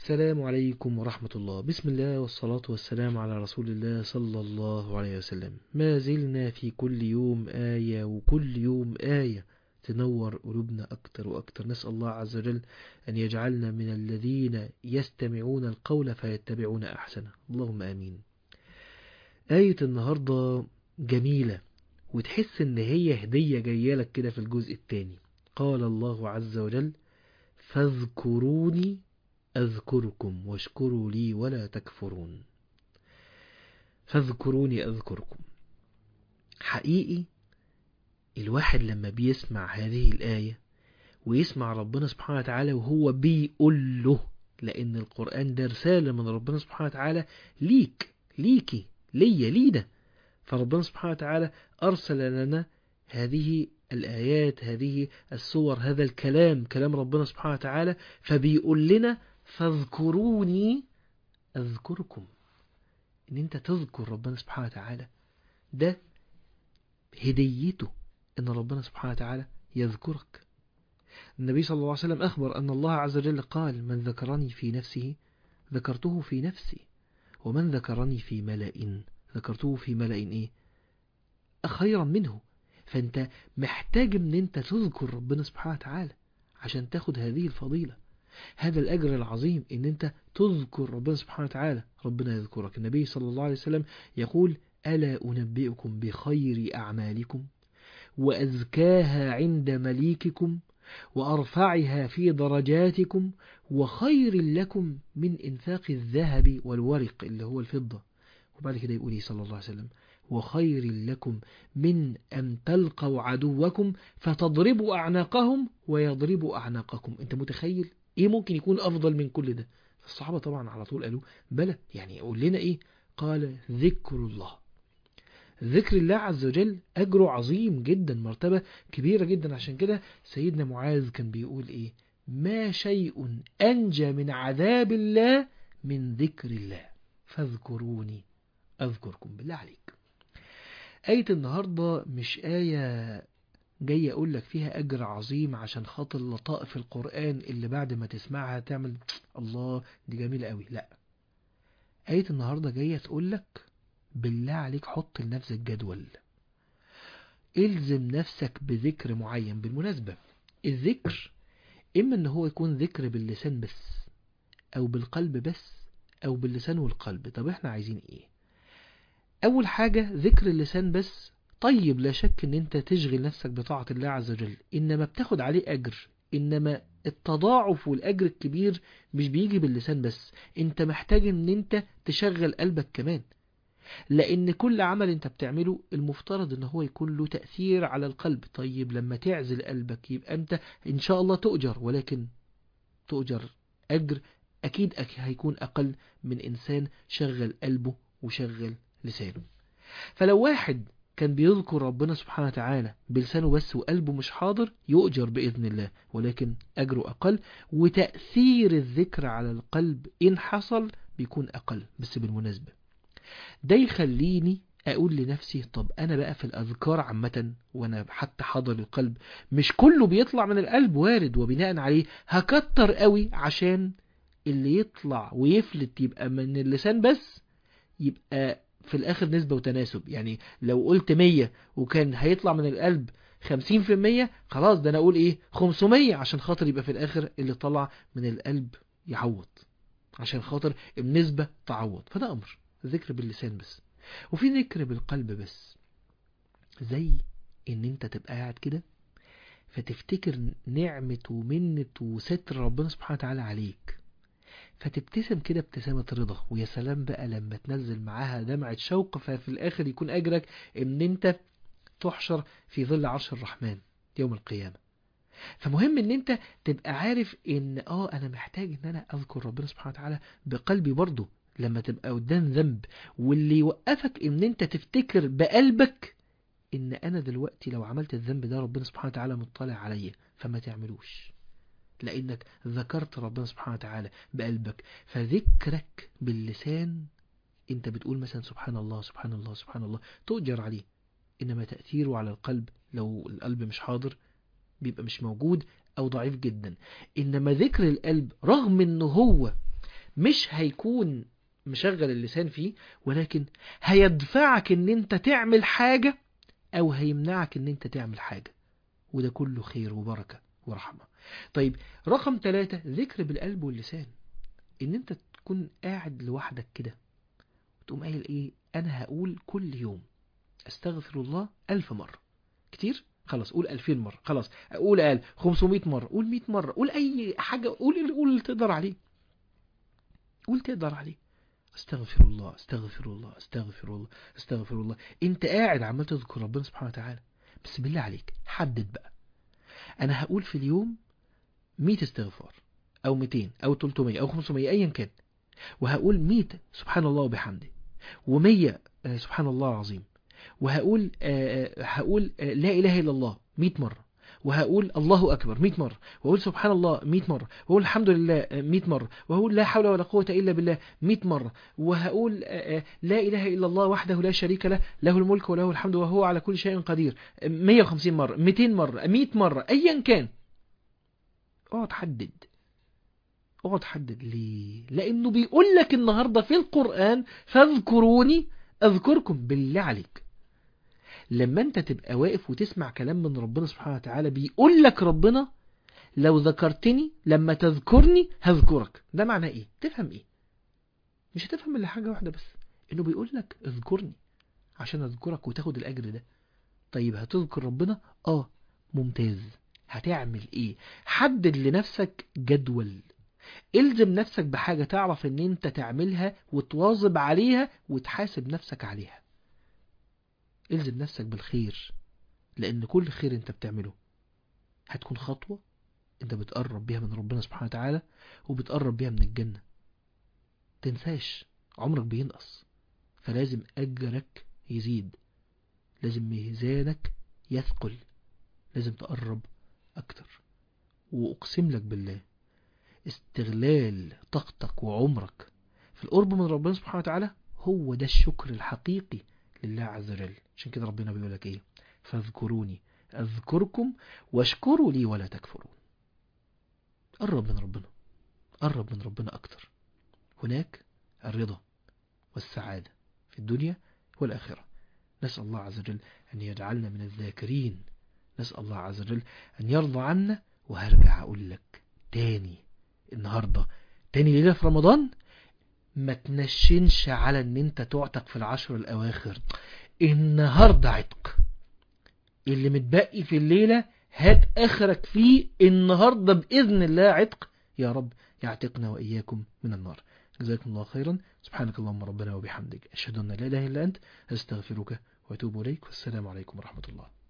السلام عليكم ورحمة الله بسم الله والصلاة والسلام على رسول الله صلى الله عليه وسلم ما زلنا في كل يوم آية وكل يوم آية تنور قلوبنا أكتر وأكتر نسأل الله عز وجل أن يجعلنا من الذين يستمعون القول فيتبعون أحسنه اللهم آمين آية النهاردة جميلة وتحس إن هي هدية جاية لك كده في الجزء الثاني قال الله عز وجل فاذكروني أذكركم واشكروا لي ولا تكفرون فاذكروني أذكركم حقيقي الواحد لما بيسمع هذه الآية ويسمع ربنا سبحانه وتعالى وهو بيقول له لأن القرآن ده رسالة من ربنا سبحانه وتعالى ليك ليكي ليا لينا فربنا سبحانه وتعالى أرسل لنا هذه الآيات هذه الصور هذا الكلام كلام ربنا سبحانه وتعالى فبيقول لنا فاذكروني أذكركم إن أنت تذكر ربنا سبحانه وتعالى ده هديته إن ربنا سبحانه وتعالى يذكرك النبي صلى الله عليه وسلم أخبر أن الله عز وجل قال من ذكرني في نفسه ذكرته في نفسي ومن ذكرني في ملأ ذكرته في ملأ إيه خيرا منه فأنت محتاج أن أنت تذكر ربنا سبحانه وتعالى عشان تاخد هذه الفضيلة هذا الأجر العظيم أن أنت تذكر ربنا سبحانه وتعالى ربنا يذكرك النبي صلى الله عليه وسلم يقول ألا أنبئكم بخير أعمالكم وأزكاها عند مليككم وأرفعها في درجاتكم وخير لكم من إنفاق الذهب والورق اللي هو الفضة وبعد كده يقول صلى الله عليه وسلم وخير لكم من أن تلقوا عدوكم فتضربوا أعناقهم ويضربوا أعناقكم أنت متخيل إيه ممكن يكون أفضل من كل ده الصحابة طبعا على طول قالوا بلى يعني يقول لنا إيه قال ذكر الله ذكر الله عز وجل أجره عظيم جدا مرتبة كبيرة جدا عشان كده سيدنا معاذ كان بيقول إيه ما شيء أنجى من عذاب الله من ذكر الله فاذكروني أذكركم بالله عليك آية النهاردة مش آية جاي أقول لك فيها أجر عظيم عشان خاطر لطائف القرآن اللي بعد ما تسمعها تعمل الله دي جميلة قوي لا آية النهاردة جاية تقول لك بالله عليك حط لنفسك جدول الزم نفسك بذكر معين بالمناسبة الذكر إما أن هو يكون ذكر باللسان بس أو بالقلب بس أو باللسان والقلب طب احنا عايزين ايه أول حاجة ذكر اللسان بس طيب لا شك ان انت تشغل نفسك بطاعة الله عز وجل انما بتاخد عليه اجر انما التضاعف والاجر الكبير مش بيجي باللسان بس انت محتاج ان انت تشغل قلبك كمان لان كل عمل انت بتعمله المفترض ان هو يكون له تأثير على القلب طيب لما تعزل قلبك يبقى انت ان شاء الله تؤجر ولكن تؤجر اجر اكيد هيكون اقل من انسان شغل قلبه وشغل لسانه فلو واحد كان بيذكر ربنا سبحانه وتعالى بلسانه بس وقلبه مش حاضر يؤجر بإذن الله ولكن أجره أقل وتأثير الذكر على القلب إن حصل بيكون أقل بس بالمناسبة ده يخليني أقول لنفسي طب أنا بقى في الأذكار عامة وأنا حتى حاضر القلب مش كله بيطلع من القلب وارد وبناء عليه هكتر قوي عشان اللي يطلع ويفلت يبقى من اللسان بس يبقى في الآخر نسبة وتناسب يعني لو قلت 100 وكان هيطلع من القلب 50% خلاص ده أنا أقول إيه 500 عشان خاطر يبقى في الآخر اللي طلع من القلب يعوض عشان خاطر النسبة تعوض فده أمر ذكر باللسان بس وفي ذكر بالقلب بس زي ان انت تبقى قاعد كده فتفتكر نعمة ومنة وستر ربنا سبحانه وتعالى عليك فتبتسم كده ابتسامة رضا ويا سلام بقى لما تنزل معاها دمعة شوق ففي الآخر يكون أجرك إن أنت تحشر في ظل عرش الرحمن يوم القيامة فمهم ان انت تبقى عارف ان اه انا محتاج ان انا اذكر ربنا سبحانه وتعالى بقلبي برضه لما تبقى قدام ذنب واللي يوقفك ان انت تفتكر بقلبك ان انا دلوقتي لو عملت الذنب ده ربنا سبحانه وتعالى مطلع عليا فما تعملوش لأنك ذكرت ربنا سبحانه وتعالى بقلبك فذكرك باللسان انت بتقول مثلا سبحان الله سبحان الله سبحان الله تؤجر عليه إنما تأثيره على القلب لو القلب مش حاضر بيبقى مش موجود أو ضعيف جدا إنما ذكر القلب رغم إنه هو مش هيكون مشغل اللسان فيه ولكن هيدفعك ان انت تعمل حاجة او هيمنعك ان انت تعمل حاجة وده كله خير وبركة ورحمة طيب رقم ثلاثة ذكر بالقلب واللسان ان انت تكون قاعد لوحدك كده وتقوم قايل ايه انا هقول كل يوم استغفر الله ألف مرة كتير خلاص قول ألفين مرة خلاص قول قال 500 مرة قول 100 مرة قول أي حاجة قول اللي قول اللي تقدر عليه قول تقدر عليه استغفر الله استغفر الله استغفر الله استغفر الله انت قاعد عمال تذكر ربنا سبحانه وتعالى بس بالله عليك حدد بقى انا هقول في اليوم 100 استغفار او 200 او 300 او 500 ايا كان وهقول 100 سبحان الله وبحمده و100 سبحان الله العظيم وهقول آه هقول آه لا اله الا الله 100 مره وهقول الله أكبر 100 مرة وأقول سبحان الله 100 مرة وأقول الحمد لله 100 مرة وأقول لا حول ولا قوة إلا بالله 100 مرة وهقول لا إله إلا الله وحده لا شريك له له الملك وله الحمد وهو على كل شيء قدير 150 مرة 200 مرة 100 مرة أيا كان اقعد حدد اقعد حدد ليه لأنه بيقول لك النهاردة في القرآن فاذكروني أذكركم بالله عليك لما انت تبقى واقف وتسمع كلام من ربنا سبحانه وتعالى بيقول لك ربنا لو ذكرتني لما تذكرني هذكرك ده معناه ايه تفهم ايه مش هتفهم الا حاجة واحدة بس انه بيقول لك اذكرني عشان اذكرك وتاخد الاجر ده طيب هتذكر ربنا اه ممتاز هتعمل ايه حدد لنفسك جدول الزم نفسك بحاجة تعرف ان انت تعملها وتواظب عليها وتحاسب نفسك عليها الزم نفسك بالخير لأن كل خير انت بتعمله هتكون خطوة انت بتقرب بيها من ربنا سبحانه وتعالى وبتقرب بيها من الجنة تنساش عمرك بينقص فلازم أجرك يزيد لازم ميزانك يثقل لازم تقرب أكتر وأقسم لك بالله استغلال طاقتك وعمرك في القرب من ربنا سبحانه وتعالى هو ده الشكر الحقيقي لله عز وجل عشان كده ربنا بيقول لك ايه فاذكروني اذكركم واشكروا لي ولا تكفرون قرب من ربنا قرب من ربنا اكتر هناك الرضا والسعادة في الدنيا والآخرة نسأل الله عز وجل أن يجعلنا من الذاكرين نسأل الله عز وجل أن يرضى عنا وهرجع أقول لك تاني النهاردة تاني ليلة في رمضان ما تنشنش على ان انت تعتق في العشر الاواخر النهاردة عتق اللي متبقي في الليلة هات اخرك فيه النهاردة باذن الله عتق يا رب يعتقنا واياكم من النار جزاكم الله خيرا سبحانك اللهم ربنا وبحمدك اشهد ان لا اله الا انت استغفرك واتوب اليك والسلام عليكم ورحمة الله